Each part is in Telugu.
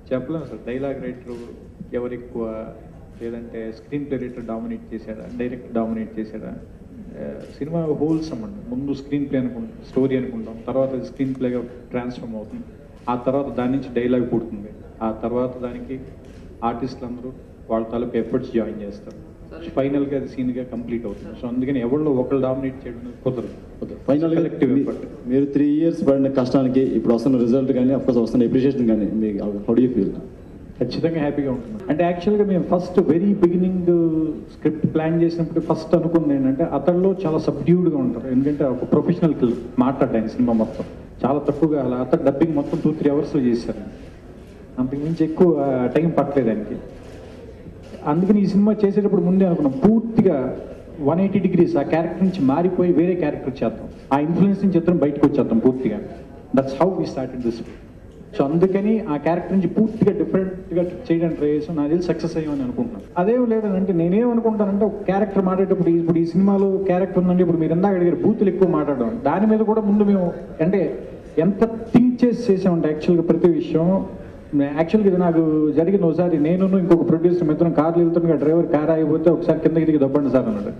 చెప్పలేము సార్ డైలాగ్ రైటర్ ఎవరు ఎక్కువ లేదంటే స్క్రీన్ ప్లే రైటర్ డామినేట్ చేశాడా డైరెక్ట్ డామినేట్ చేశాడా ఆ, సినిమా హోల్సమ్ అండి ముందు స్క్రీన్ ప్లే అనుకుంటాం స్టోరీ అనుకుంటాం తర్వాత స్క్రీన్ ప్లేగా ట్రాన్స్ఫార్మ్ అవుతుంది ఆ తర్వాత దాని నుంచి డైలాగ్ పుడుతుంది ఆ తర్వాత దానికి ఆర్టిస్టులు అందరూ వాళ్ళ తాలూకు ఎఫర్ట్స్ జాయిన్ చేస్తారు ఫైనల్గా అది సీన్గా కంప్లీట్ అవుతుంది సో అందుకని ఎవరిలో ఒకళ్ళు డామినేట్ చేయడం కుదరదు ఫైనల్ కలెక్టివ్ ఎఫర్ట్ మీరు త్రీ ఇయర్స్ పడిన కష్టానికి ఇప్పుడు వస్తున్న రిజల్ట్ కానీ అఫ్కోర్స్ వస్తున్న ఎప్రిషియేషన్ కానీ మీకు హౌ డూ ఫీల్ ఖచ్చితంగా హ్యాపీగా ఉంటుంది అంటే యాక్చువల్గా మేము first very beginning script plan చేసినప్పుడు ఫస్ట్ అనుకుంది ఏంటంటే అతడిలో చాలా సబ్డ్యూడ్గా ఉంటారు ఎందుకంటే ఒక ప్రొఫెషనల్ కిల్ మాట్లాడాను సినిమా మొత్తం చాలా తక్కువగా అలా అతను డబ్బింగ్ మొత్తం టూ త్రీ అవర్స్లో చేశారు అంతకు మించి ఎక్కువ టైం పట్టలేదు ఆయనకి అందుకని ఈ సినిమా చేసేటప్పుడు ముందే అనుకున్నాం పూర్తిగా వన్ ఎయిటీ డిగ్రీస్ ఆ క్యారెక్టర్ నుంచి మారిపోయి వేరే క్యారెక్టర్ చేద్దాం ఆ ఇన్ఫ్లుయెన్స్ నుంచి ఇద్దరం బయటకు వచ్చేద్దాం పూర్తిగా that's how we started this so అందుకని ఆ క్యారెక్టర్ నుంచి పూర్తిగా డిఫరెంట్గా చేయడానికి ట్రై చేసాం నాకు తెలిసి సక్సెస్ అయ్యామని అనుకుంటున్నాను అదేం లేదంటే నేనేమనుకుంటానంటే ఒక క్యారెక్టర్ మాట్లాడేటప్పుడు ఇప్పుడు ఈ సినిమాలో క్యారెక్టర్ ఉందంటే ఇప్పుడు మీరు ఇందాక అడిగారు బూతులు ఎక్కువ మాట్లాడడం దాని మీద కూడా ముందు మేము అంటే ఎంత థింక్ చేసి చేసామంటే యాక్చువల్గా ప్రతి విషయం యాక్చువల్గా ఇది నాకు జరిగిన ఒకసారి నేను ఇంకొక ప్రొడ్యూసర్ మిత్రం కార్లు వెళ్తుండగా డ్రైవర్ కార్ ఆగిపోతే ఒకసారి కిందకి దిగి దొబ్బండి సార్ అన్నాడు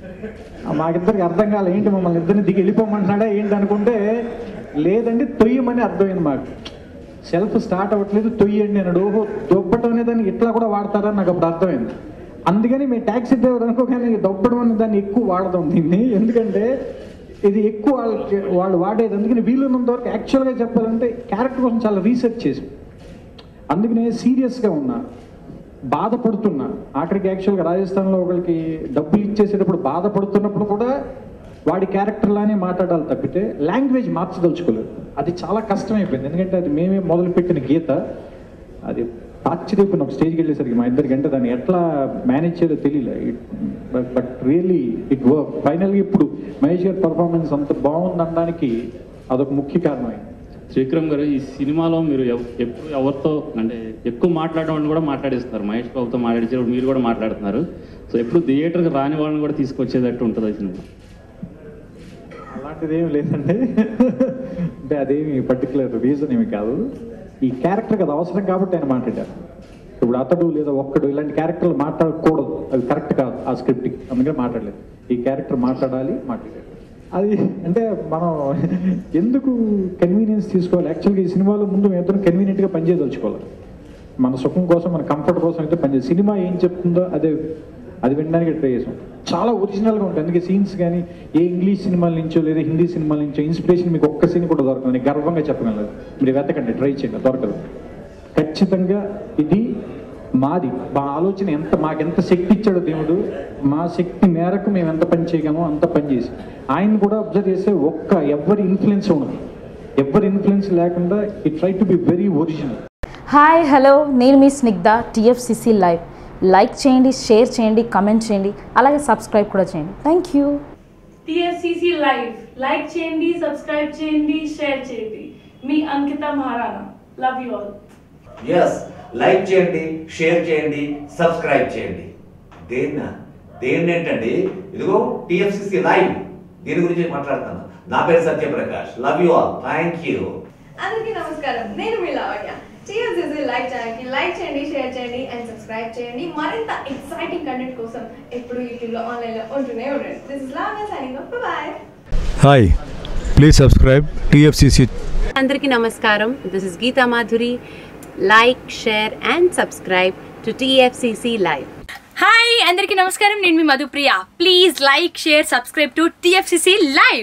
ఆ మాకిద్దరికి అర్థం కాలే ఏంటి మమ్మల్ని ఇద్దరిని దిగి వెళ్ళిపోమంటున్నాడా ఏంటి అనుకుంటే లేదండి తొయ్యమని అర్థమైంది మాకు సెల్ఫ్ స్టార్ట్ అవ్వట్లేదు తొయ్యండి అన్నాడు ఓహో దొబ్బటం అనే దాన్ని ఇట్లా కూడా వాడతారని నాకు అప్పుడు అర్థమైంది అందుకని మేము ట్యాక్సీ డ్రైవర్ అనుకోగానే దొబ్బడం అనే దాన్ని ఎక్కువ వాడదాం దీన్ని ఎందుకంటే ఇది ఎక్కువ వాళ్ళకి వాళ్ళు వాడేది అందుకని వీలున్నంత వరకు యాక్చువల్గా చెప్పాలంటే క్యారెక్టర్ కోసం చాలా రీసెర్చ్ చేసి అందుకనే సీరియస్గా ఉన్నా బాధపడుతున్నా ఆఖరికి యాక్చువల్గా రాజస్థాన్లో ఒకరికి డబ్బులు ఇచ్చేసేటప్పుడు బాధపడుతున్నప్పుడు కూడా వాడి క్యారెక్టర్ లానే మాట్లాడాలి తప్పితే లాంగ్వేజ్ మార్చదలుచుకోలేదు అది చాలా కష్టమైపోయింది ఎందుకంటే అది మేమే మొదలుపెట్టిన గీత అది ఆశ్చర్యపోయిన ఒక స్టేజ్కి వెళ్ళేసరికి మా ఇద్దరికి అంటే దాన్ని ఎట్లా మేనేజ్ చేయాలో తెలియలే బట్ రియల్లీ ఇట్ వర్క్ ఫైనల్గా ఇప్పుడు మహేష్ గారి పర్ఫార్మెన్స్ అంత బాగుందనడానికి అదొక ముఖ్య కారణమైంది త్రివిక్రమ్ గారు ఈ సినిమాలో మీరు ఎవ్- ఎప్పుడు ఎవరితో అంటే ఎక్కువ మాట్లాడడం వాళ్ళని కూడా మాట్లాడిస్తున్నారు మహేష్ బాబుతో మాట్లాడించేటప్పుడు మీరు కూడా మాట్లాడుతున్నారు సో ఎప్పుడు థియేటర్కి రాని వాళ్ళని కూడా తీసుకొచ్చేటట్టు ఉంటుంది ఈ సినిమా అలాంటిది ఏమి లేదండి అంటే అదేమి పర్టికులర్ రీజన్ ఏమి కాదు ఈ క్యారెక్టర్కి అది అవసరం కాబట్టి ఆయన మాట్లాడారు ఇప్పుడు అతడు లేదా ఒక్కడు ఇలాంటి క్యారెక్టర్లు మాట్లాడకూడదు అది కరెక్ట్ కాదు ఆ స్క్రిప్ట్కి అందుకని మాట్లాడలేదు ఈ క్యారెక్టర్ మాట్లాడాలి మాట్లాడారు అది అంటే మనం ఎందుకు కన్వీనియన్స్ తీసుకోవాలి యాక్చువల్గా ఈ సినిమాలో ముందు మేము ఇద్దరం కన్వీనియంట్గా పనిచేయదలుచుకోవాలి మన సుఖం కోసం మన కంఫర్ట్ కోసం అయితే పనిచేయాలి సినిమా ఏం చెప్తుందో అదే అది వినడానికి ట్రై చేసాం చాలా ఒరిజినల్గా ఉంటుంది అందుకే సీన్స్ కానీ ఏ ఇంగ్లీష్ సినిమాల నుంచో లేదా హిందీ సినిమాల నుంచో ఇన్స్పిరేషన్ మీకు ఒక్క సీన్ కూడా దొరకదు నేను గర్వంగా చెప్పగలను మీరు వెతకండి ట్రై చేయండి దొరకదు ఖచ్చితంగా ఇది మాది మా ఆలోచన ఎంత మాకెంత శక్తి ఇచ్చాడో దేవుడు మా శక్తి మేరకు మేము ఎంత పని చేయగలమో అంత పని చేసి ఆయన కూడా అబ్జర్వ్ చేస్తే ఒక్క ఎవరి ఇన్ఫ్లుయెన్స్ ఉండదు ఎవరి ఇన్ఫ్లుయెన్స్ లేకుండా ఈ try to be very original hi hello నేను మీ స్నిగ్ధ టీఎఫ్సిసి లైవ్ లైక్ చేయండి షేర్ చేయండి కమెంట్ చేయండి అలాగే సబ్స్క్రైబ్ కూడా చేయండి thank you TFCC live like చేయండి సబ్స్క్రైబ్ చేయండి షేర్ చేయండి మీ Ankita Maharana love you all ఎస్ లైక్ చేయండి షేర్ చేయండి సబ్స్క్రైబ్ చేయండి దేన్న దేన్ని ఏంటండి ఇదిగో టిఎఫ్సిసి లైవ్ దీని గురించి మాట్లాడుతాను నా పేరు Satyaprakash love you all thank you అందరికీ నమస్కారం నేను మీ లావణ్య టీఎస్సీసీ లైక్ ఛానల్కి లైక్ చేయండి షేర్ చేయండి అండ్ సబ్స్క్రైబ్ చేయండి మరింత ఎక్సైటింగ్ కంటెంట్ కోసం ఎప్పుడు యూట్యూబ్లో ఆన్లైన్లో ఉంటూనే ఉండండి this is Lavanya signing off bye hi please subscribe TFCC అందరికీ నమస్కారం this is Geeta Madhuri like share and subscribe to TFCC live hi అందరికీ నమస్కారం నేను మీ Madhupriya please like share subscribe to TFCC live